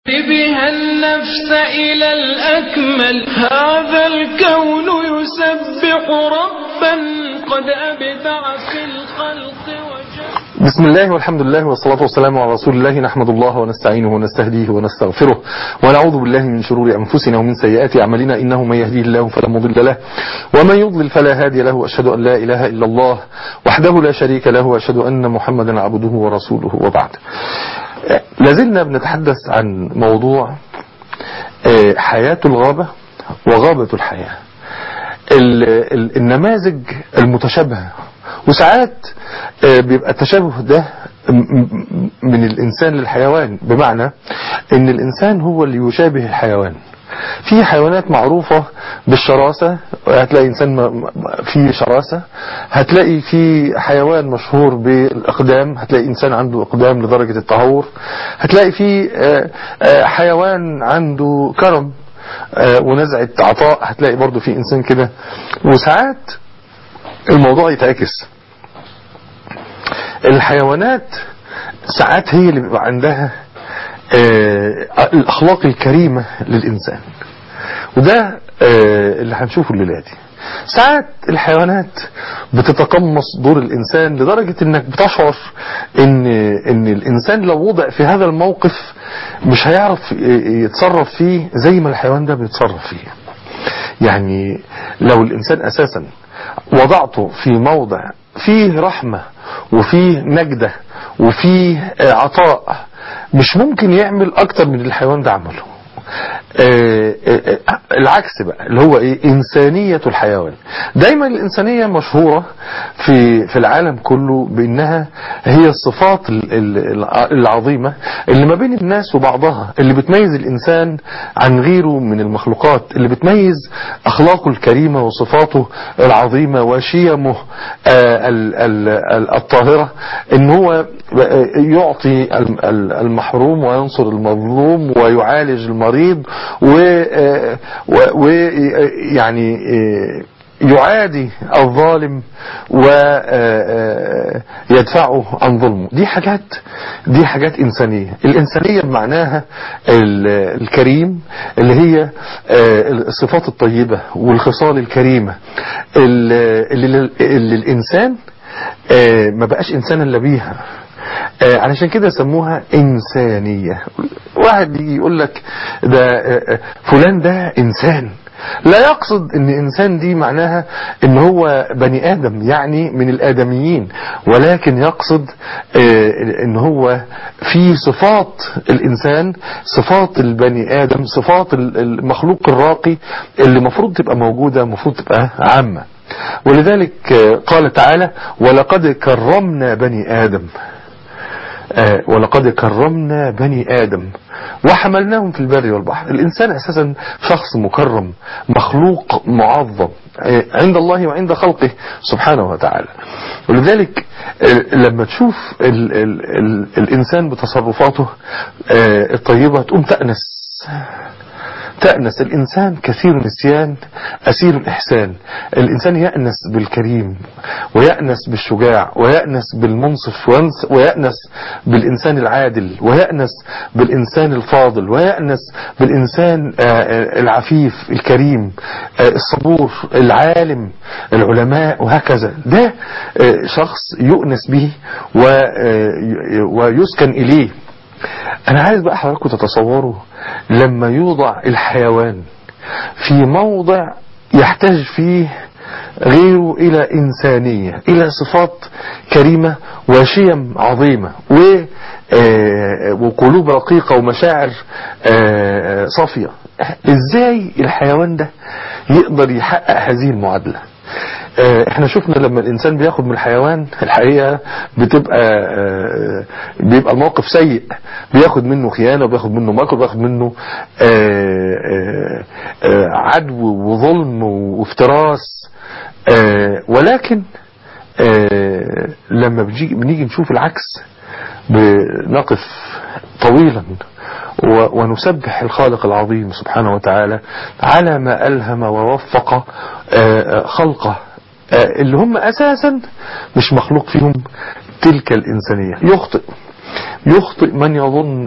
بها النفس إلى الأكمل هذا الكون يسبح ربا قد أبدع في الخلق وجل بسم الله والحمد لله والصلاة والسلام على رسول الله نحمد الله ونستعينه ونستهديه ونستغفره ونعوذ بالله من شرور أنفسنا ومن سيئات أعمالنا إنه من يهديه الله فلا مضل له ومن يضلل فلا هادي له وأشهد أن لا إله إلا الله وحده لا شريك له وأشهد أن محمدا عبده ورسوله وبعد لازلنا بنتحدث عن موضوع حياة الغابة وغابة الحياة النماذج المتشابهة وساعات بيبقى التشابه ده من الإنسان للحيوان بمعنى ان الإنسان هو اللي يشابه الحيوان في حيوانات معروفة بالشراسة هتلاقي إنسان فيه شراسة هتلاقي في حيوان مشهور بالإقدام هتلاقي إنسان عنده إقدام لدرجة التهور هتلاقي في حيوان عنده كرم ونزعة عطاء هتلاقي برضو في إنسان كده وساعات الموضوع يتعكس الحيوانات ساعات هي اللي بيبقى عندها الأخلاق الكريمة للإنسان وده اللي هنشوفه الليلة دي ساعات الحيوانات بتتقمص دور الإنسان لدرجة انك بتشعر ان, إن الإنسان لو وضع في هذا الموقف مش هيعرف يتصرف فيه زي ما الحيوان ده بيتصرف فيه يعني لو الإنسان أساسا وضعته في موضع فيه رحمة وفيه نجدة وفيه عطاء مش ممكن يعمل اكتر من الحيوان ده عمله آآ آآ العكس بقى اللي هو ايه انسانية الحيوان دايما الانسانية مشهورة في في العالم كله بانها هي الصفات العظيمة اللي ما بين الناس وبعضها اللي بتميز الانسان عن غيره من المخلوقات اللي بتميز اخلاقه الكريمة وصفاته العظيمة وشيمه الطاهرة ان هو يعطي المحروم وينصر المظلوم ويعالج المريض ويعني يعادي الظالم ويدفعه عن ظلمه دي حاجات دي حاجات إنسانية الإنسانية بمعناها الكريم اللي هي الصفات الطيبة والخصال الكريمة اللي, اللي الإنسان ما بقاش إنسانا إلا بيها آه علشان كده سموها إنسانية واحد يجي يقول لك ده آه فلان ده إنسان لا يقصد ان انسان دي معناها ان هو بني ادم يعني من الادميين ولكن يقصد آه ان هو في صفات الانسان صفات البني ادم صفات المخلوق الراقي اللي مفروض تبقى موجودة مفروض تبقى عامة ولذلك قال تعالى ولقد كرمنا بني آدم آه ولقد كرمنا بني آدم وحملناهم في البر والبحر الإنسان أساسا شخص مكرم مخلوق معظم آه عند الله وعند خلقه سبحانه وتعالى ولذلك آه لما تشوف ال ال ال الإنسان بتصرفاته الطيبة تقوم تأنس تأنس الإنسان كثير النسيان أسير الإحسان الإنسان يأنس بالكريم ويأنس بالشجاع ويأنس بالمنصف ويأنس بالإنسان العادل ويأنس بالإنسان الفاضل ويأنس بالإنسان العفيف الكريم الصبور العالم العلماء وهكذا ده شخص يؤنس به ويسكن إليه انا عايز بقى حضراتكم تتصوروا لما يوضع الحيوان في موضع يحتاج فيه غيره الى انسانية الى صفات كريمة وشيم عظيمة و وقلوب رقيقة ومشاعر صافية ازاي الحيوان ده يقدر يحقق هذه المعادلة احنا شفنا لما الانسان بياخد من الحيوان الحقيقة بتبقى بيبقى الموقف سيء بياخد منه خيانة وبياخد منه مكر وبياخد منه عدو وظلم وافتراس ولكن لما بنيجي نشوف العكس بنقف طويلا ونسبح الخالق العظيم سبحانه وتعالى على ما ألهم ووفق خلقه اللي هم أساسا مش مخلوق فيهم تلك الإنسانية يخطئ يخطئ من يظن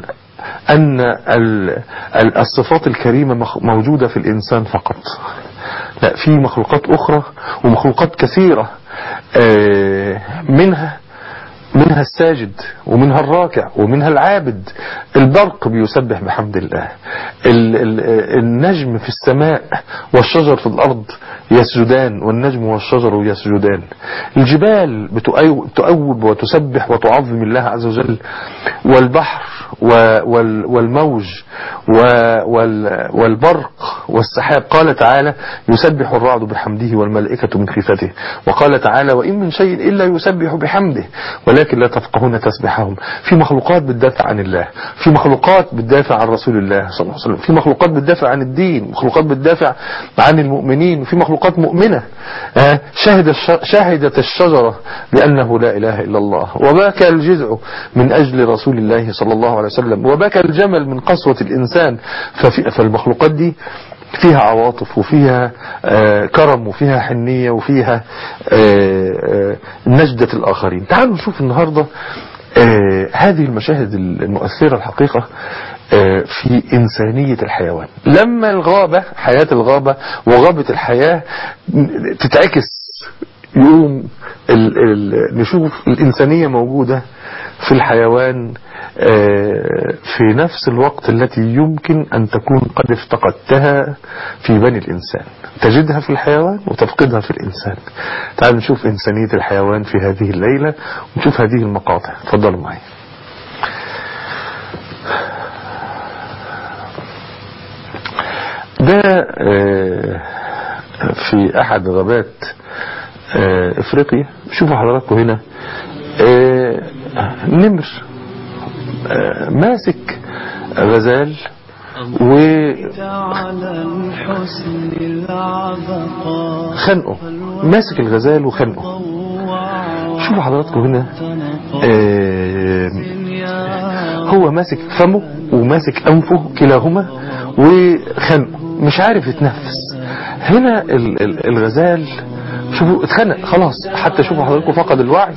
أن ال- ال- الصفات الكريمة مخ- موجودة في الإنسان فقط لا في مخلوقات أخرى ومخلوقات كثيرة آه، منها منها الساجد ومنها الراكع ومنها العابد البرق بيسبح بحمد الله ال- ال- النجم في السماء والشجر في الأرض يسجدان والنجم والشجر يسجدان الجبال بتؤو- بتؤوب وتسبح وتعظم الله عز وجل والبحر و- وال- والموج و- وال- والبرق والسحاب قال تعالى يسبح الرعد بحمده والملائكة من خيفته وقال تعالى وإن من شيء إلا يسبح بحمده ولكن لا تفقهون تسبحهم في مخلوقات بتدافع عن الله في مخلوقات بتدافع عن رسول الله صلى الله عليه وسلم في مخلوقات بتدافع عن الدين مخلوقات بتدافع عن المؤمنين وفي مخلوقات مؤمنة آه، شهد الش- شهدت الشجرة بأنه لا إله إلا الله وبكى الجذع من أجل رسول الله صلى الله عليه وسلم وبكى الجمل من قسوة الإنسان ففي فالمخلوقات دي فيها عواطف وفيها آه، كرم وفيها حنية وفيها آه، آه، نجدة الآخرين تعالوا نشوف النهاردة آه، هذه المشاهد المؤثرة الحقيقة آه، في إنسانية الحيوان لما الغابة حياة الغابة وغابة الحياة تتعكس يوم ال ال نشوف الإنسانية موجودة في الحيوان آه، في نفس الوقت التي يمكن أن تكون قد افتقدتها في بني الإنسان تجدها في الحيوان وتفقدها في الإنسان تعالوا نشوف إنسانية الحيوان في هذه الليلة ونشوف هذه المقاطع تفضلوا معي ده آه، في أحد غابات آه، افريقيا شوفوا حضراتكم هنا آه، نمر آه، ماسك غزال و على الحسن العبقى خنقه ماسك الغزال وخنقه شوفوا حضراتكم هنا آه، هو ماسك فمه وماسك أنفه كلاهما وخنقه مش عارف يتنفس هنا ال- ال- الغزال شوفوا اتخنق خلاص حتى شوفوا حضراتكم فقد الوعي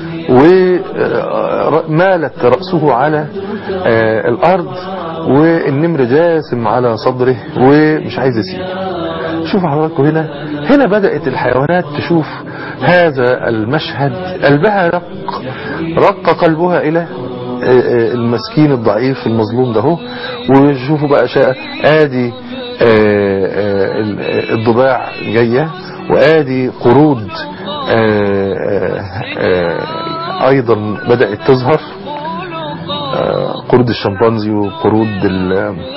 ومالت رأسه على آه، الأرض والنمر جاسم على صدره ومش عايز يسيب شوفوا حضراتكم هنا هنا بدأت الحيوانات تشوف هذا المشهد قلبها رق رق قلبها إلى آه، آه، المسكين الضعيف المظلوم ده هو وشوفوا بقى شاء ادي آه، آه، ال- آه، الضباع جاية وادي قرود آه، آه، آه، ايضا بدأت تظهر آه، قرود الشمبانزي وقرود ال-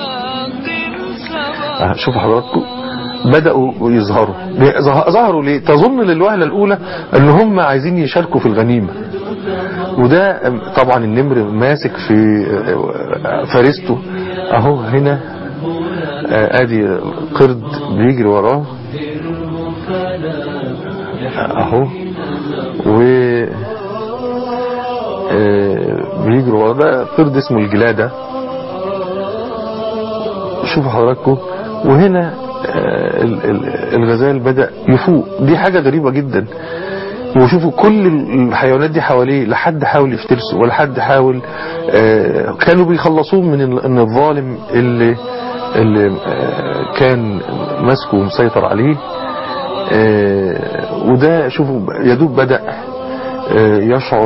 آه، شوفوا حضراتكم بدأوا يظهروا ليه؟ ظه- ظهروا ليه تظن للوهلة الأولى أن هم عايزين يشاركوا في الغنيمة وده طبعا النمر ماسك في فريسته اهو هنا آه، ادي قرد بيجري وراه اهو و آه، بيجري وراه ده قرد اسمه الجلادة شوفوا حضراتكم وهنا آه، ال- ال- الغزال بدأ يفوق دي حاجة غريبة جدا وشوفوا كل الحيوانات دي حواليه لا حد حاول يفترسه ولا حد حاول آه، كانوا بيخلصوه من ال- من الظالم اللي اللي آه، كان ماسكه ومسيطر عليه آه، وده شوفوا يدوب بدأ آه، يشعر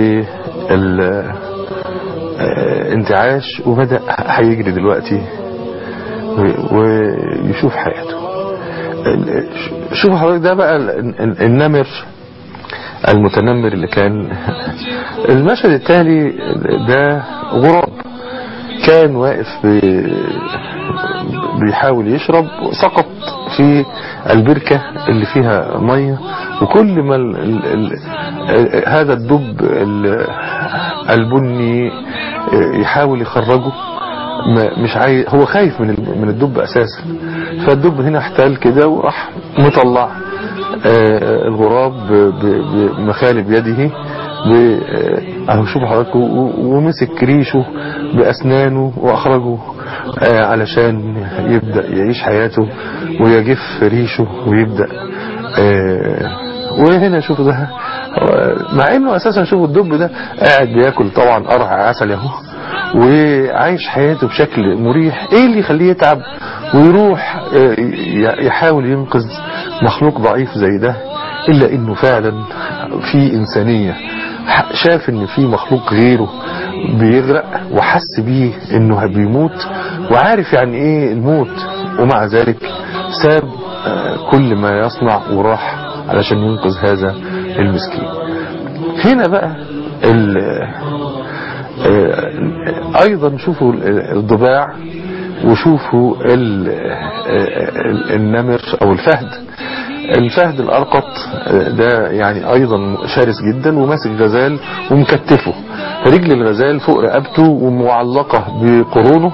بالانتعاش وبدأ هيجري دلوقتي و- ويشوف حياته ال- شوفوا حضرتك ده بقى ال- ال- النمر المتنمر اللي كان المشهد التالي ده غراب كان واقف بي- بيحاول يشرب سقط في البركة اللي فيها مية وكل ما ال ال ال هذا الدب ال- البني يحاول يخرجه ما- مش عايز هو خايف من ال- من الدب اساسا فالدب هنا احتال كده وراح مطلع آه، الغراب ب- ب- بمخالب يده ب- آه، اهو شوفوا حضراتكم و- ومسك ريشه باسنانه واخرجه آه، علشان يبدا يعيش حياته ويجف ريشه ويبدا آه، وهنا شوفوا ده هو- مع انه اساسا شوفوا الدب ده قاعد بياكل طبعا قرع عسل اهو وعايش حياته بشكل مريح ايه اللي يخليه يتعب ويروح آه، ي- يحاول ينقذ مخلوق ضعيف زي ده الا انه فعلا في انسانية ح- شاف ان في مخلوق غيره بيغرق وحس بيه انه بيموت وعارف يعني ايه الموت ومع ذلك ساب آه، كل ما يصنع وراح علشان ينقذ هذا المسكين هنا بقى ال- آه، ايضا شوفوا الضباع وشوفوا ال- ال- النمر او الفهد الفهد الارقط آه، ده يعني ايضا شرس جدا وماسك غزال ومكتفه رجل الغزال فوق رقبته ومعلقة بقرونه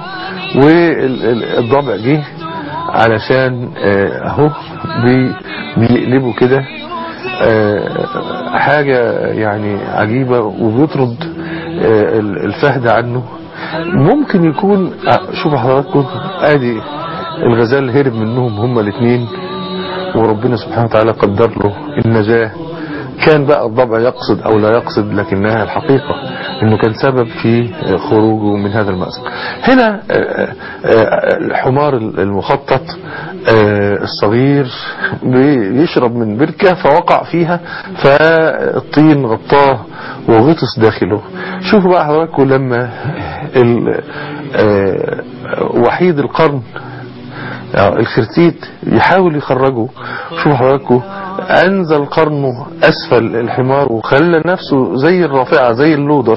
والضبع جه علشان آه، اهو بي- بيقلبوا كده آه، حاجة يعني عجيبة وبيطرد آه، الفهد عنه ممكن يكون آه، شوفوا حضراتكم ادي الغزال هرب منهم هما الاثنين وربنا سبحانه وتعالى قدر له النجاة كان بقى الضبع يقصد او لا يقصد لكنها الحقيقة انه كان سبب في خروجه من هذا المأزق هنا آه، آه، الحمار المخطط آه، الصغير بيشرب من بركة فوقع فيها فالطين غطاه وغطس داخله شوفوا بقى حضراتكم لما ال- آه، وحيد القرن يعني الخرتيت يحاول يخرجه شوفوا حضراتكم انزل قرنه اسفل الحمار وخلى نفسه زي الرافعة زي اللودر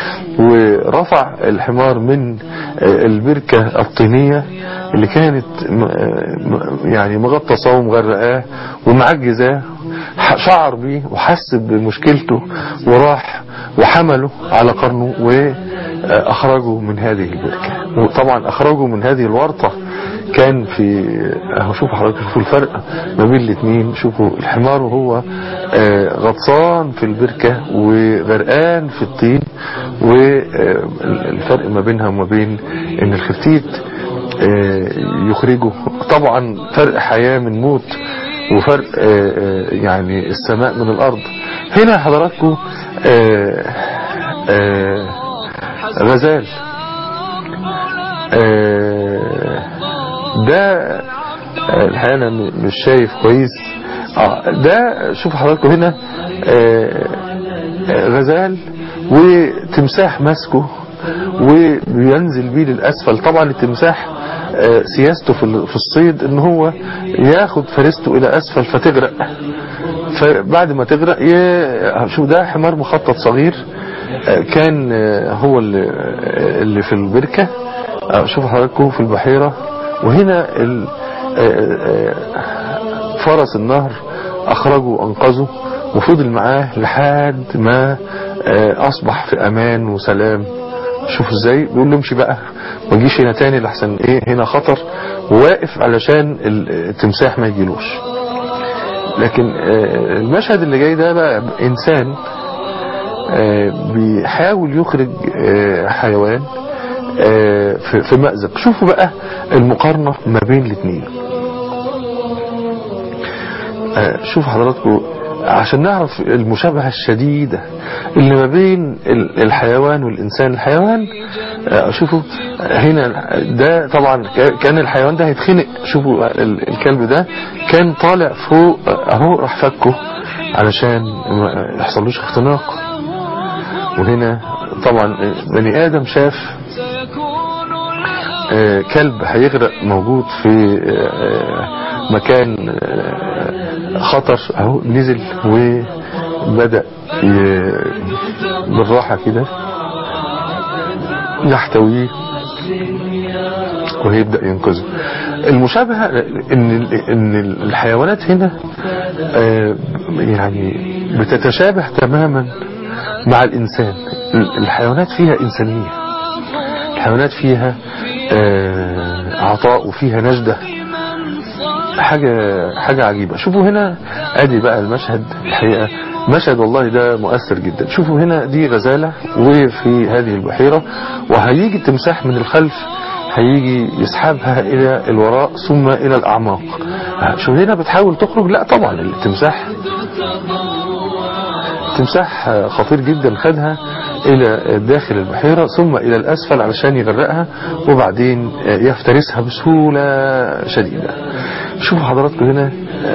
ورفع الحمار من البركة الطينية اللي كانت م- م- يعني مغطساه ومغرقاه ومعجزاه ح- شعر بيه وحس بمشكلته وراح وحمله على قرنه واخرجه من هذه البركة وطبعا اخرجه من هذه الورطة كان في اهو شوفوا حضرتك شوفوا الفرق ما بين الاثنين شوفوا الحمار وهو آه، غطسان في البركة وغرقان في الطين والفرق ما بينها وما بين ان الخرتيت آه، يخرجه طبعا فرق حياة من موت وفرق آه، آه، يعني السماء من الارض هنا حضراتكم آه، آه، غزال آه، ده آه، الحقيقة أنا م- مش شايف كويس آه ده شوف حضراتكم هنا آه، آه، غزال وتمساح ماسكه وبينزل بيه للأسفل طبعا التمساح آه، سياسته في ال- في الصيد ان هو ياخد فريسته الى اسفل فتغرق فبعد ما تغرق ي- شوف ده حمار مخطط صغير آه، كان آه، هو اللي, آه، اللي في البركة آه، شوف حضراتكم في البحيرة وهنا ال- آه، آه، فرس النهر اخرجه وانقذه وفضل معاه لحد ما آه، اصبح في امان وسلام شوفوا ازاي بيقول له امشي بقى ما تجيش هنا تاني لحسن ايه هنا خطر وواقف علشان التمساح ما يجيلوش لكن آه، المشهد اللي جاي ده بقى انسان آه، بيحاول يخرج آه، حيوان آه، في في مأزق شوفوا بقى المقارنة ما بين الاثنين آه، شوف حضراتكم عشان نعرف المشابهة الشديدة اللي ما بين ال- الحيوان والإنسان الحيوان آه، شوفوا آه، هنا ده طبعا ك- كان الحيوان ده هيتخنق شوفوا ال- الكلب ده كان طالع فوق آه، اهو راح فكه علشان ما يحصلوش اختناق وهنا طبعا بني آدم شاف آه، كلب هيغرق موجود في آه، مكان آه، خطر اهو نزل وبدأ ي- بالراحة كده يحتويه وهيبدأ ينقذه المشابهة ان ان الحيوانات هنا آه، يعني بتتشابه تماما مع الانسان الحيوانات فيها انسانية الحيوانات فيها آه، عطاء وفيها نجدة حاجة حاجة عجيبة شوفوا هنا ادي بقى المشهد الحقيقة مشهد والله ده مؤثر جدا شوفوا هنا دي غزالة وفي هذه البحيرة وهيجي التمساح من الخلف هيجي يسحبها الى الوراء ثم الى الاعماق شو هنا بتحاول تخرج لا طبعا التمساح تمساح خطير جدا خدها الى داخل البحيرة ثم الى الاسفل علشان يغرقها وبعدين يفترسها بسهولة شديدة شوفوا حضراتكم هنا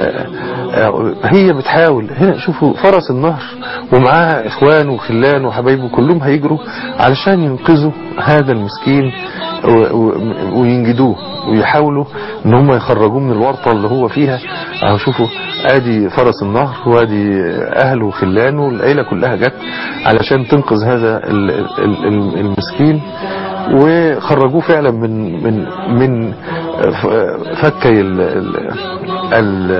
هي بتحاول هنا شوفوا فرس النهر ومعاها اخوانه وخلانه وحبايبه كلهم هيجروا علشان ينقذوا هذا المسكين وينجدوه ويحاولوا ان هم يخرجوه من الورطة اللي هو فيها اهو شوفوا ادي فرس النهر وادي اهله وخلانه العيلة كلها جت علشان تنقذ هذا المسكين وخرجوه فعلا من من من فكي ال ال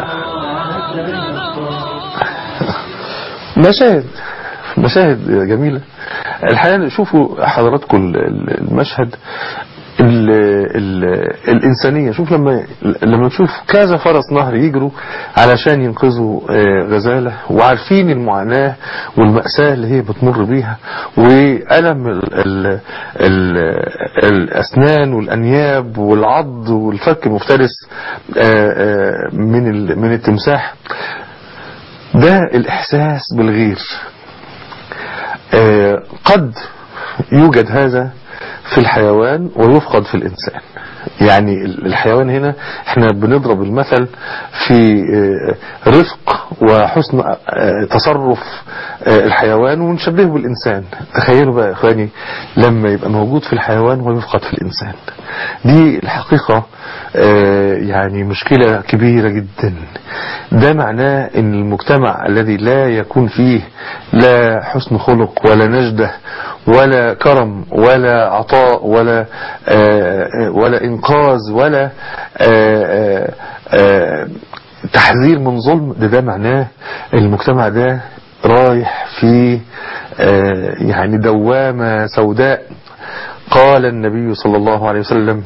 مشاهد مشاهد جميلة الحقيقة شوفوا حضراتكم المشهد ال ال الإنسانية شوف لما لما نشوف كذا فرس نهر يجروا علشان ينقذوا غزالة وعارفين المعاناة والمأساة اللي هي بتمر بيها وألم ال ال ال الأسنان والأنياب والعض والفك المفترس من من التمساح ده الإحساس بالغير قد يوجد هذا في الحيوان ويفقد في الإنسان يعني الحيوان هنا احنا بنضرب المثل في رفق وحسن تصرف الحيوان ونشبهه بالإنسان تخيلوا بقى يا إخواني لما يبقى موجود في الحيوان ويفقد في الإنسان دي الحقيقة يعني مشكلة كبيرة جدا ده معناه ان المجتمع الذي لا يكون فيه لا حسن خلق ولا نجدة ولا كرم ولا عطاء ولا ولا انقاذ ولا تحذير من ظلم ده ده معناه المجتمع ده رايح في يعني دوامة سوداء قال النبي صلى الله عليه وسلم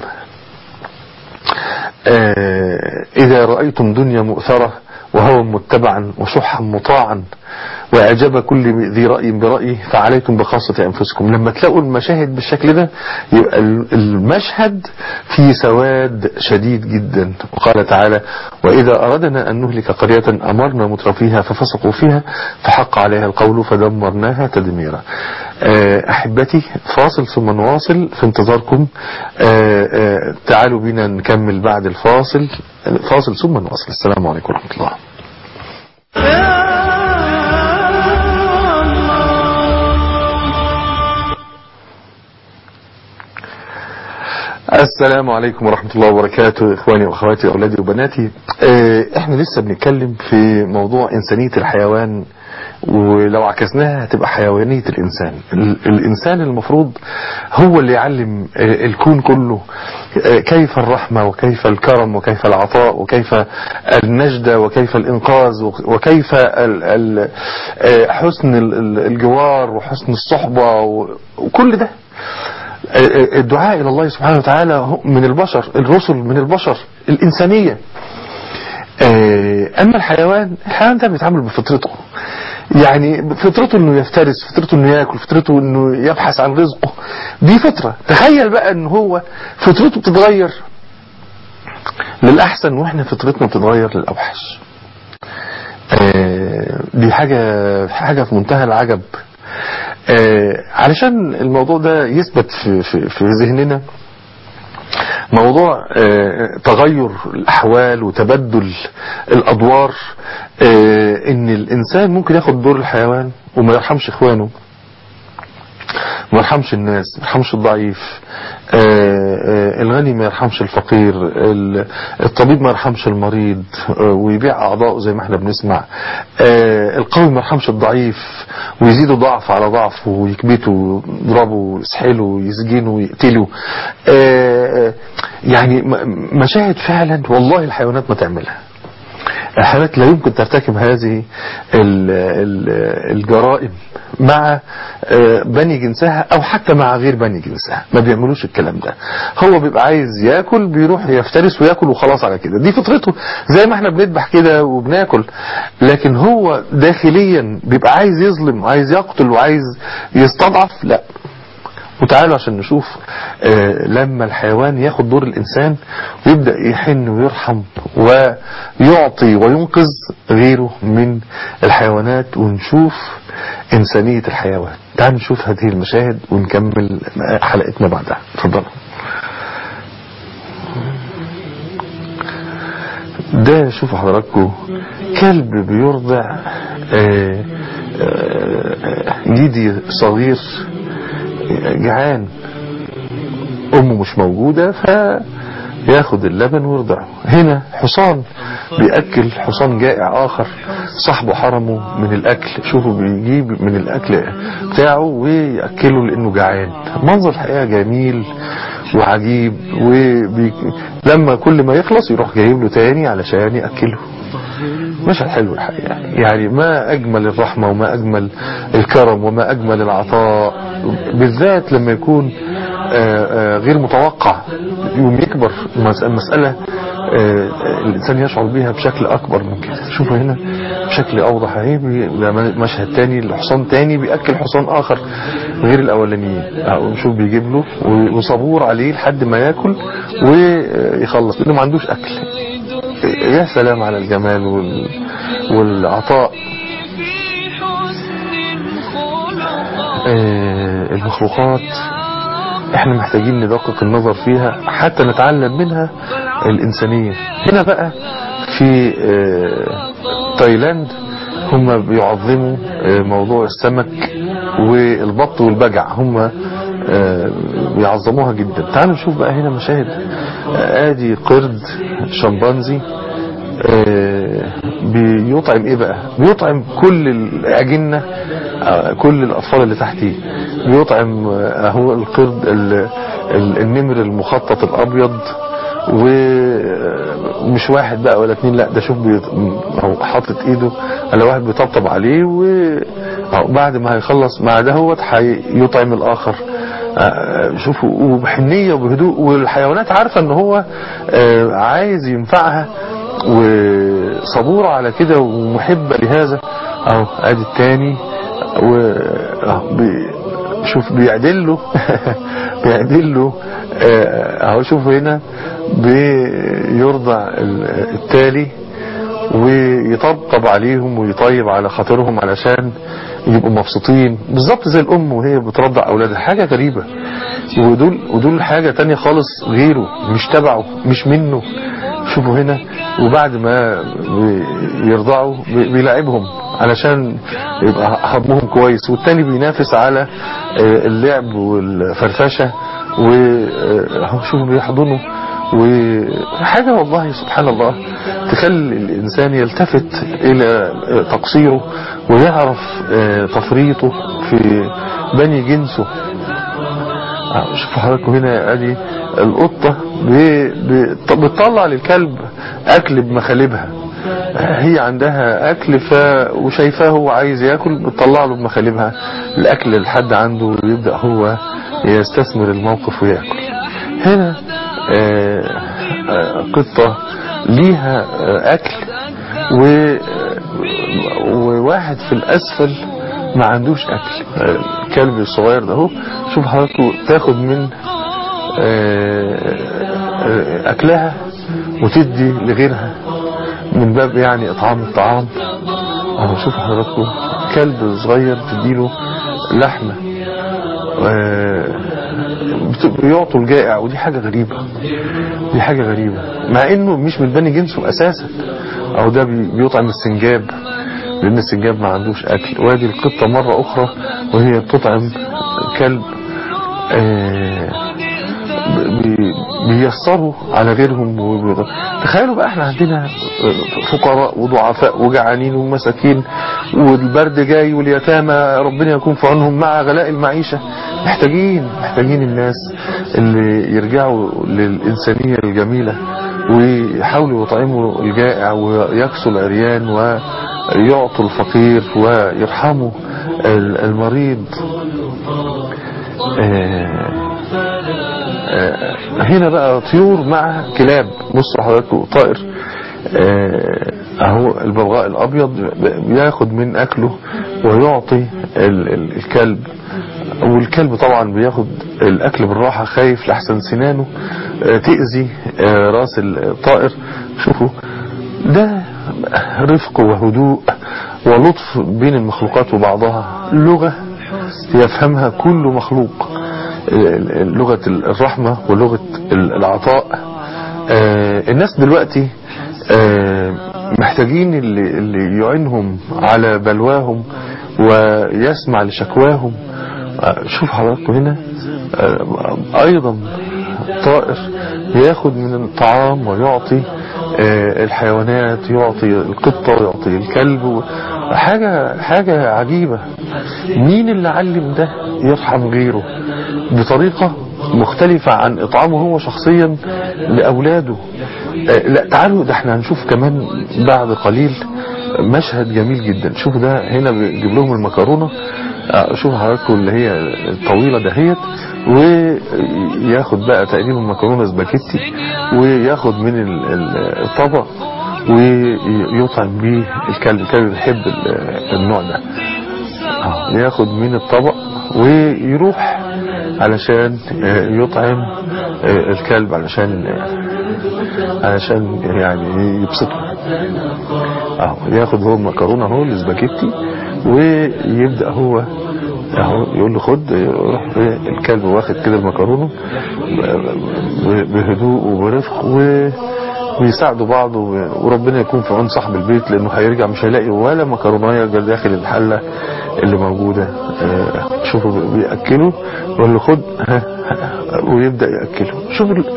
إذا رأيتم دنيا مؤثرة وهوى متبعا وشحا مطاعا وإعجاب كل ذي رأي برأيه فعليكم بخاصة أنفسكم لما تلاقوا المشاهد بالشكل ده يبقى المشهد في سواد شديد جدا وقال تعالى وإذا أردنا أن نهلك قرية أمرنا مترفيها ففسقوا فيها فحق عليها القول فدمرناها تدميرا أحبتي فاصل ثم نواصل في انتظاركم تعالوا بنا نكمل بعد الفاصل فاصل ثم نواصل السلام عليكم ورحمة الله السلام عليكم ورحمة الله وبركاته إخواني وأخواتي أولادي وبناتي إحنا لسه بنتكلم في موضوع إنسانية الحيوان ولو عكسناها هتبقى حيوانية الإنسان الإنسان المفروض هو اللي يعلم الكون كله كيف الرحمة وكيف الكرم وكيف العطاء وكيف النجدة وكيف الإنقاذ وكيف حسن الجوار وحسن الصحبة وكل ده الدعاء إلى الله سبحانه وتعالى من البشر الرسل من البشر الإنسانية أما الحيوان الحيوان ده بيتعامل بفطرته يعني فطرته انه يفترس فطرته انه ياكل فطرته انه يبحث عن رزقه دي فطرة تخيل بقى ان هو فطرته بتتغير للأحسن واحنا فطرتنا بتتغير للأوحش دي حاجة حاجة في منتهى العجب علشان الموضوع ده يثبت في, في, في ذهننا موضوع تغير الأحوال وتبدل الأدوار ان الإنسان ممكن ياخد دور الحيوان وما يرحمش إخوانه ما يرحمش الناس ما يرحمش الضعيف الغني ما يرحمش الفقير الطبيب ما يرحمش المريض ويبيع أعضاءه زي ما احنا بنسمع القوي ما يرحمش الضعيف ويزيده ضعف على ضعف ويكبته ويضربه ويسحله ويسجنه ويقتله يعني مشاهد فعلا والله الحيوانات ما تعملها الحيوانات لا يمكن ترتكب هذه الجرائم مع بني جنسها او حتى مع غير بني جنسها ما بيعملوش الكلام ده هو بيبقى عايز ياكل بيروح يفترس وياكل وخلاص على كده دي فطرته زي ما احنا بنذبح كده وبناكل لكن هو داخليا بيبقى عايز يظلم وعايز يقتل وعايز يستضعف لا وتعالوا عشان نشوف آه لما الحيوان ياخد دور الإنسان ويبدأ يحن ويرحم ويعطي وينقذ غيره من الحيوانات ونشوف إنسانية الحيوان تعالوا نشوف هذه المشاهد ونكمل حلقتنا بعدها اتفضلوا ده شوفوا حضراتكم كلب بيرضع آه، آه، جدي صغير جعان امه مش موجودة فياخد اللبن ويرضعه هنا حصان بيأكل حصان جائع اخر صاحبه حرمه من الاكل شوفوا بيجيب من الاكل بتاعه ويأكله لانه جعان منظر الحقيقة جميل وعجيب ولما كل ما يخلص يروح جايب له تاني علشان يأكله مشهد حلو الحقيقة يعني ما أجمل الرحمة وما أجمل الكرم وما أجمل العطاء بالذات لما يكون آه، آه، غير متوقع يوم يكبر المس- المسألة آه، الإنسان يشعر بها بشكل أكبر من كده شوفوا هنا بشكل أوضح اهي بي- ده مشهد تاني الحصان تاني بيأكل حصان آخر غير الأولانيين أهو شوف بيجيب له و- وصبور عليه لحد ما ياكل ويخلص لأنه ما عندوش أكل يا سلام على الجمال وال... والعطاء في حسن خلقا آه، المخلوقات احنا محتاجين ندقق النظر فيها حتى نتعلم منها الإنسانية هنا بقى في آه، تايلاند هم بيعظموا آه، موضوع السمك والبط والبجع هم آه، بيعظموها جدا تعالوا نشوف بقى هنا مشاهد آه، ادي قرد شمبانزي آه، بيطعم ايه بقى بيطعم كل الاجنه آه، كل الاطفال اللي تحتيه بيطعم آه، اهو القرد ال- ال- النمر المخطط الابيض ومش واحد بقى ولا اتنين لا ده شوف بي... هو حاطط ايده على واحد بيطبطب عليه وبعد ما هيخلص مع ده هو هيطعم الاخر آه، شوفوا وبحنية وبهدوء والحيوانات عارفة ان هو آه، عايز ينفعها وصبورة على كده ومحبة لهذا اهو ادي التاني و أهو بي- شوف بيعدل له بيعدل له آه، اهو شوف هنا بيرضع ال- التالي ويطبطب عليهم ويطيب على خاطرهم علشان يبقوا مبسوطين بالظبط زي الام وهي بترضع اولادها حاجة غريبة ودول ودول حاجة تانية خالص غيره مش تبعه مش منه شوفوا هنا وبعد ما بي- يرضعوا بي- بيلاعبهم علشان يبقى هضمهم كويس والتاني بينافس على آه، اللعب والفرفشة وهو شوفوا بيحضنوا وحاجة والله سبحان الله تخلي الإنسان يلتفت إلى تقصيره ويعرف آه، تفريطه في بني جنسه آه، شوفوا حضراتكم هنا ادي القطة بي- بي- بتطلع للكلب اكل بمخالبها آه، هي عندها اكل ف وشايفاه هو عايز ياكل بتطلع له بمخالبها الاكل لحد عنده ويبدأ هو يستثمر الموقف وياكل هنا آه، آه، قطة ليها آه، اكل و وواحد في الاسفل ما عندوش اكل آه، الكلب الصغير ده اهو شوف حضرته تاخد من آه، آه، اكلها وتدي لغيرها من باب يعني اطعام الطعام اهو شوف حضراتكم كلب صغير تديله لحمه آه، بت- بيعطوا الجائع ودي حاجة غريبة دي حاجة غريبة مع انه مش من بني جنسه اساسا او ده بي- بيطعم السنجاب لان السنجاب ما عندوش اكل وادي القطة مرة اخرى وهي بتطعم كلب آه، بي- بييسروا على غيرهم وبي- تخيلوا بقى احنا عندنا فقراء وضعفاء وجعانين ومساكين والبرد جاي واليتامى ربنا يكون في عونهم مع غلاء المعيشة محتاجين محتاجين الناس اللي يرجعوا للإنسانية الجميلة ويحاولوا يطعموا الجائع ويكسوا العريان ويعطوا الفقير ويرحموا المريض آه آه، هنا بقى طيور مع كلاب بصوا حضراتكم طائر آه، اهو الببغاء الابيض بياخد من اكله ويعطي ال- ال- الكلب والكلب طبعا بياخد الاكل بالراحة خايف لحسن سنانه آه، تأذي آه، راس الطائر شوفوا ده رفق وهدوء ولطف بين المخلوقات وبعضها لغة يفهمها كل مخلوق ال- ال- لغة الرحمة ولغة ال- العطاء آه، الناس دلوقتي آه، محتاجين اللي, اللي يعينهم على بلواهم ويسمع لشكواهم آه، شوف حضراتكم هنا آه، ايضا طائر ياخد من الطعام ويعطي آه، الحيوانات يعطي القطة ويعطي الكلب حاجة حاجة عجيبة مين اللي علم ده يرحم غيره بطريقة مختلفة عن اطعامه هو شخصيا لاولاده آه، لا تعالوا ده احنا هنشوف كمان بعد قليل مشهد جميل جدا شوف ده هنا بيجيب لهم المكرونة آه، شوف حضراتكم اللي هي الطويلة دهيت وياخد بقى تقريبا مكرونة سباكيتي وياخد من ال- ال- الطبق ويطعم بيه الكلب الكلب بيحب ال- النوع ده آه، ياخد من الطبق ويروح علشان آه، يطعم آه، الكلب علشان علشان يعني يبسطه اهو ياخد هو مكرونه اهو الاسباجيتي ويبدا هو اهو يقول له خد يروح الكلب واخد كده المكرونه بهدوء وبرفق و ويساعدوا بعض و- وربنا يكون في عون صاحب البيت لانه هيرجع مش هيلاقي ولا مكرونايه داخل الحله اللي موجوده آه، شوفوا بياكلوا يقول له خد ها، ها، ويبدا ياكله شوفوا ال-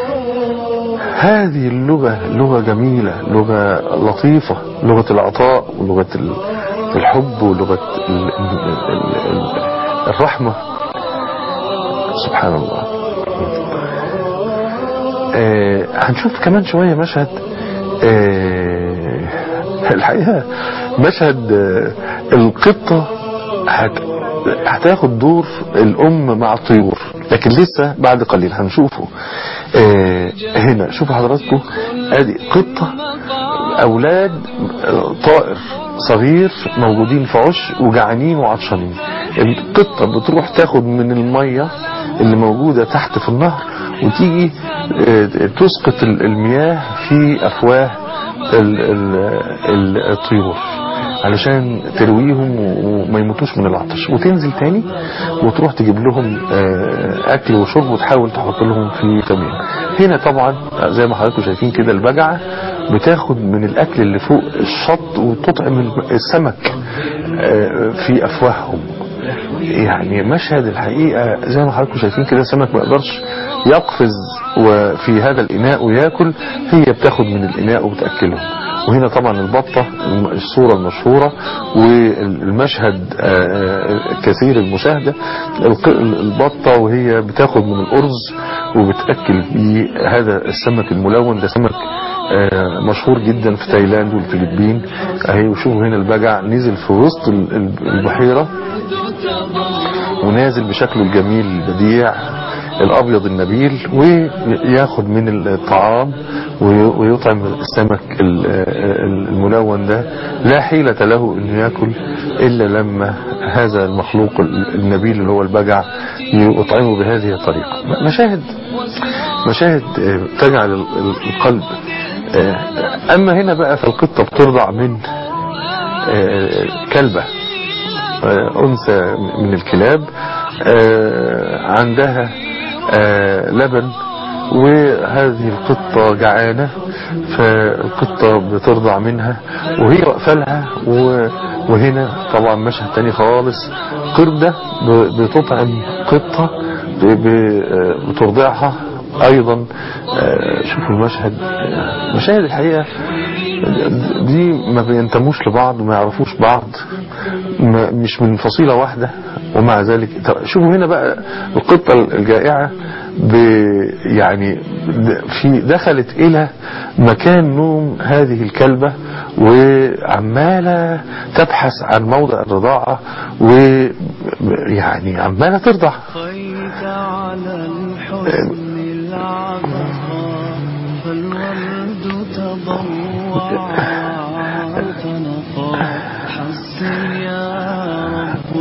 هذه اللغة لغة جميلة لغة لطيفة لغة العطاء ولغة ال- الحب ولغة ال- ال- ال- ال- الرحمة سبحان الله آه هنشوف كمان شوية مشهد آه الحقيقة مشهد آه القطة هت هتاخد دور الأم مع الطيور لكن لسه بعد قليل هنشوفه آه هنا شوفوا حضراتكم ادي قطة أولاد طائر صغير موجودين في عش وجعانين وعطشانين القطة بتروح تاخد من المية اللي موجودة تحت في النهر وتيجي آه، تسقط ال- المياه في أفواه ال- ال- ال- الطيور علشان ترويهم وما يموتوش من العطش وتنزل تاني وتروح تجيب لهم آه، اكل وشرب وتحاول تحط لهم في تمام هنا طبعا زي ما حضراتكم شايفين كده البجعة بتاخد من الاكل اللي فوق الشط وتطعم السمك آه، في افواههم يعني مشهد الحقيقة زي ما حضراتكم شايفين كده سمك ما يقدرش يقفز وفي هذا الإناء وياكل هي بتاخد من الإناء وبتأكلهم وهنا طبعا البطة الصورة المشهورة والمشهد آه، كثير المشاهدة الق- البطة وهي بتاخد من الأرز وبتأكل بيه هذا السمك الملون ده سمك آه، مشهور جدا في تايلاند والفلبين اهي وشوفوا هنا البجع نزل في وسط ال- ال- البحيرة ونازل بشكله الجميل البديع الابيض النبيل وياخد من الطعام وي- ويطعم السمك ال- ال- الملون ده لا حيلة له انه ياكل الا لما هذا المخلوق ال- النبيل اللي هو البجع يطعمه بهذه الطريقة مشاهد مشاهد آه، تجعل ال- ال- القلب آه، اما هنا بقى فالقطة بترضع من آه، كلبة آه، أنثى من الكلاب آه، عندها آه، لبن وهذه القطة جعانة فالقطة بترضع منها وهي واقفة لها و- وهنا طبعا مشهد تاني خالص قردة ب- بتطعم قطة ب- ب- آه، بترضعها ايضا آه، شوفوا المشهد آه، مشاهد الحقيقة دي ما بينتموش لبعض وما يعرفوش بعض ما مش من فصيلة واحدة ومع ذلك طب شوفوا هنا بقى القطة الجائعة ب يعني د- في دخلت إلى مكان نوم هذه الكلبة وعمالة تبحث عن موضع الرضاعة ويعني عمالة ترضع خيت على الحزن العذراء فالورد تضوع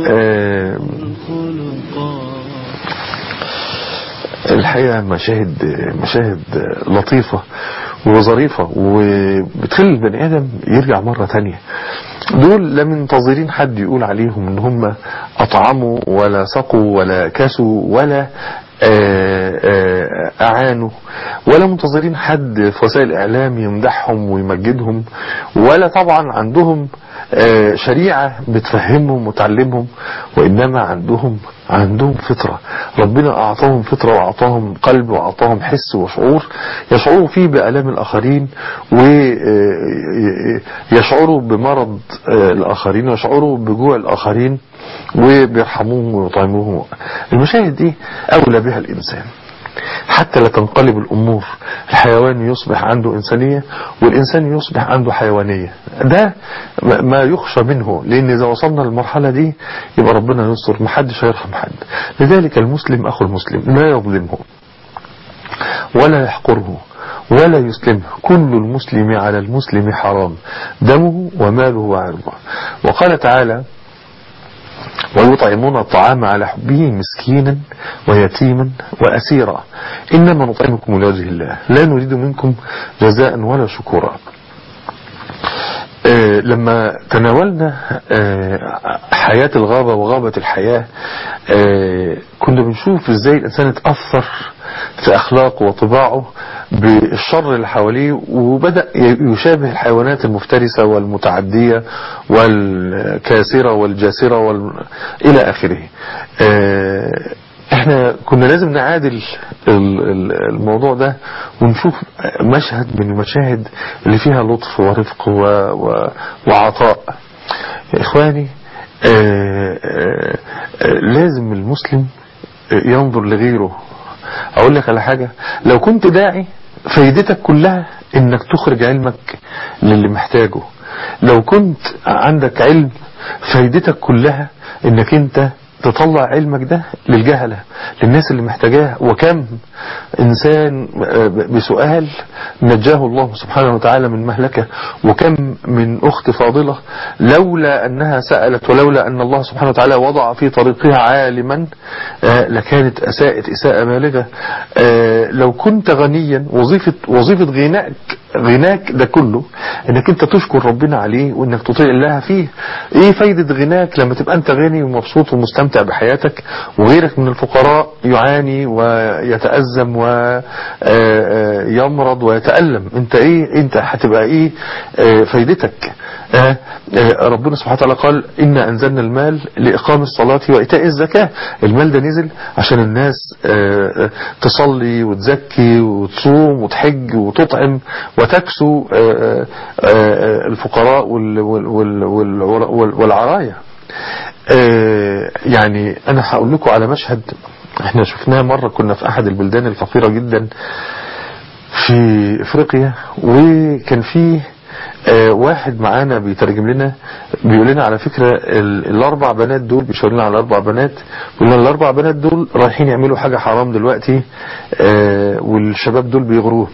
آه، الخلقا الحقيقة مشاهد مشاهد لطيفة وظريفة وبتخلي البني آدم يرجع مرة تانية دول لا منتظرين حد يقول عليهم ان هم اطعموا ولا سقوا ولا كسوا ولا آه، آه، اعانوا ولا منتظرين حد في وسائل الاعلام يمدحهم ويمجدهم ولا طبعا عندهم آه، شريعة بتفهمهم وتعلمهم وإنما عندهم عندهم فطرة ربنا أعطاهم فطرة وأعطاهم قلب وأعطاهم حس وشعور يشعروا فيه بآلام الآخرين ويشعروا بمرض آه، الآخرين ويشعروا بجوع الآخرين وبيرحموهم ويطعموهم المشاهد دي أولى بها الإنسان حتى لا تنقلب الأمور الحيوان يصبح عنده إنسانية والإنسان يصبح عنده حيوانية ده ما يخشى منه لأن إذا وصلنا للمرحلة دي يبقى ربنا يستر محدش هيرحم حد لذلك المسلم أخو المسلم لا يظلمه ولا يحقره ولا يسلمه كل المسلم على المسلم حرام دمه وماله وعرضه وقال تعالى ويطعمون الطعام على حبه مسكينا ويتيما وأسيرا إنما نطعمكم لوجه الله لا نريد منكم جزاء ولا شكورا آه، لما تناولنا آه، حياة الغابة وغابة الحياة آه، كنا بنشوف ازاي الانسان اتأثر في اخلاقه وطباعه بالشر اللي حواليه وبدأ يشابه الحيوانات المفترسة والمتعدية والكاسرة والجاسرة وال... الى اخره احنا كنا لازم نعادل ال- ال- الموضوع ده ونشوف مشهد من المشاهد اللي فيها لطف ورفق و... و... وعطاء يا اخواني آه، آه، آه، لازم المسلم ينظر لغيره اقول لك على حاجة لو كنت داعي فايدتك كلها انك تخرج علمك للي محتاجه لو كنت عندك علم فايدتك كلها انك انت تطلع علمك ده للجهلة للناس اللي محتاجاه وكم إنسان بسؤال نجاه الله سبحانه وتعالى من مهلكة وكم من أخت فاضلة لولا أنها سألت ولولا أن الله سبحانه وتعالى وضع في طريقها عالما آه، لكانت أساءت إساءة بالغة آه، لو كنت غنيا وظيفة, وظيفة غناك غناك ده كله انك انت تشكر ربنا عليه وانك تطيع الله فيه ايه فايدة غناك لما تبقى انت غني ومبسوط ومستمتع بحياتك وغيرك من الفقراء يعاني ويتأزم ويمرض ويتألم انت ايه انت هتبقى ايه آه، فايدتك آه، آه، ربنا سبحانه وتعالى قال إنا أنزلنا المال لإقام الصلاة وإيتاء الزكاة المال ده نزل عشان الناس آه، آه، تصلي وتزكي وتصوم وتحج وتطعم وتكسو آه، آه، آه، الفقراء وال- وال- وال- وال- وال- والعرايا آه، يعني أنا هقول لكم على مشهد احنا شفناه مرة كنا في أحد البلدان الفقيرة جدا في افريقيا وكان فيه آه، واحد معانا بيترجم لنا بيقول لنا على فكرة ال- الاربع بنات دول بيشاور لنا على الاربع بنات بيقول لنا الاربع بنات دول رايحين يعملوا حاجة حرام دلوقتي آه، والشباب دول بيغروه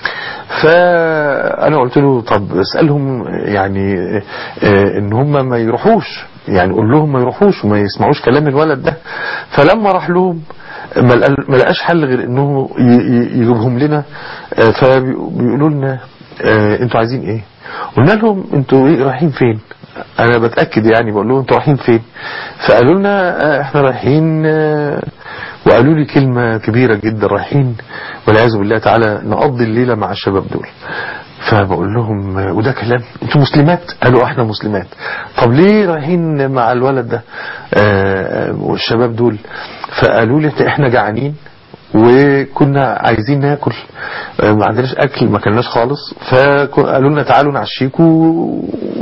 فانا قلت له طب اسألهم يعني آه، ان هم ما يروحوش يعني قول لهم ما يروحوش وما يسمعوش كلام الولد ده فلما راح لهم ما لقى- ما لقاش حل غير انه ي- ي- يجيبهم لنا آه، فبيقولوا لنا آه، انتوا عايزين ايه قلنا لهم انتوا ايه رايحين فين انا بتاكد يعني بقول لهم انتوا رايحين فين فقالوا لنا آه، احنا رايحين آه، وقالوا لي كلمه كبيره جدا رايحين والعياذ بالله تعالى نقضي الليله مع الشباب دول فبقول لهم آه، وده كلام انتوا مسلمات قالوا احنا مسلمات طب ليه رايحين مع الولد ده آه، آه، والشباب دول فقالوا لي احنا جعانين وكنا عايزين ناكل آه، ما عندناش اكل ما كلناش خالص فقالوا لنا تعالوا نعشيكوا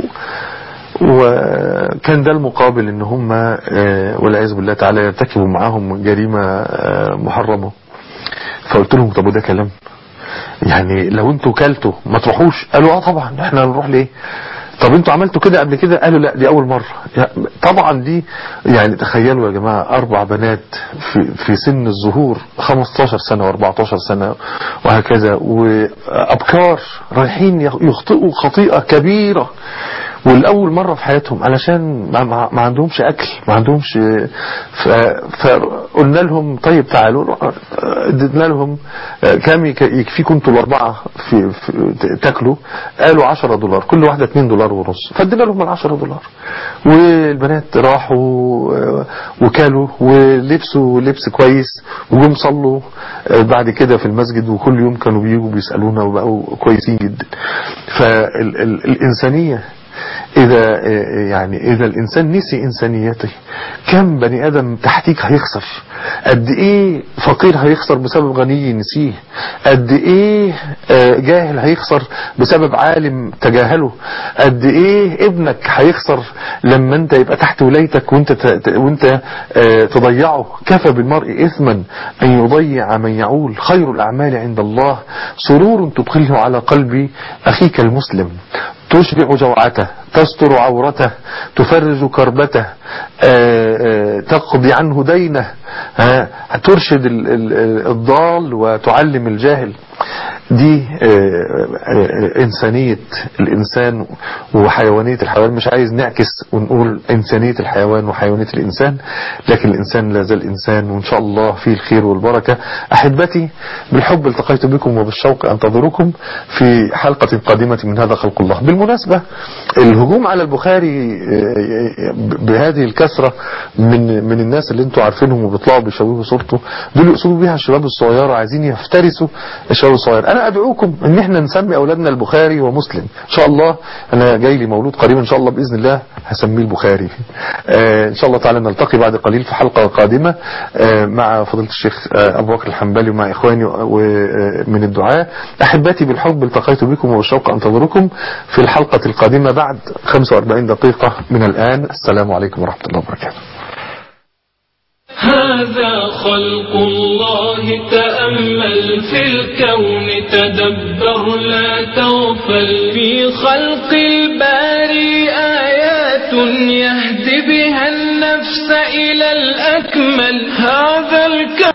وكان ده المقابل ان هم آه، والعياذ بالله تعالى يرتكبوا معاهم جريمة آه، محرمة فقلت لهم طب وده كلام يعني لو انتوا كلتوا ما تروحوش قالوا اه طبعا احنا هنروح ليه طب انتوا عملتوا كده قبل كده قالوا لا دي اول مرة يا- طبعا دي يعني تخيلوا يا جماعة اربع بنات في, في سن الظهور 15 سنة و14 سنة وهكذا وابكار رايحين يخطئوا خطيئة كبيرة والأول مرة في حياتهم علشان ما, ما, ما عندهمش أكل ما عندهمش ف- فقلنا لهم طيب تعالوا ادينا لهم آه، كام يك- يكفيكم انتوا الأربعة في, في تاكلوا قالوا 10 دولار كل واحدة 2 دولار ونص فادينا لهم ال 10 دولار والبنات راحوا آه، وكلوا ولبسوا لبس كويس وجم صلوا آه، بعد كده في المسجد وكل يوم كانوا بيجوا بيسألونا وبقوا كويسين جدا فالإنسانية إذا يعني إذا الإنسان نسي إنسانيته كم بني آدم تحتيك هيخسر قد إيه فقير هيخسر بسبب غني نسيه قد إيه آه، جاهل هيخسر بسبب عالم تجاهله قد إيه ابنك هيخسر لما أنت يبقى تحت ولايتك وأنت ت- ت- وأنت آه، تضيعه كفى بالمرء إثما أن يضيع من يعول خير الأعمال عند الله سرور تدخله على قلب أخيك المسلم تشبع جوعته تستر عورته تفرج كربته آه، آه، تقضي عنه دينه آه، ترشد ال- ال- الضال وتعلم الجاهل دي آه، آه، إنسانية الإنسان وحيوانية الحيوان مش عايز نعكس ونقول إنسانية الحيوان وحيوانية الإنسان لكن الإنسان لا زال إنسان وإن شاء الله فيه الخير والبركة أحبتي بالحب التقيت بكم وبالشوق أنتظركم في حلقة قادمة من هذا خلق الله بالمناسبة الهجوم على البخاري آه، بهذه الكثرة من من الناس اللي انتوا عارفينهم وبيطلعوا بيشوهوا صورته دول يقصدوا بيها الشباب الصغيرة عايزين يفترسوا الشباب الصغير انا ادعوكم ان احنا نسمي اولادنا البخاري ومسلم ان شاء الله انا جاي لي مولود قريب ان شاء الله باذن الله هسميه البخاري آه ان شاء الله تعالى نلتقي بعد قليل في حلقة قادمة آه مع فضيلة الشيخ آه ابو بكر الحنبلي ومع اخواني ومن الدعاء احبتي بالحب التقيت بكم وبالشوق انتظركم في الحلقة القادمة بعد 45 دقيقة من الان السلام عليكم ورحمة الله وبركاته هذا خلق الله تأمل في الكون تدبر لا تغفل في خلق الباري آيات يهدي بها النفس إلى الأكمل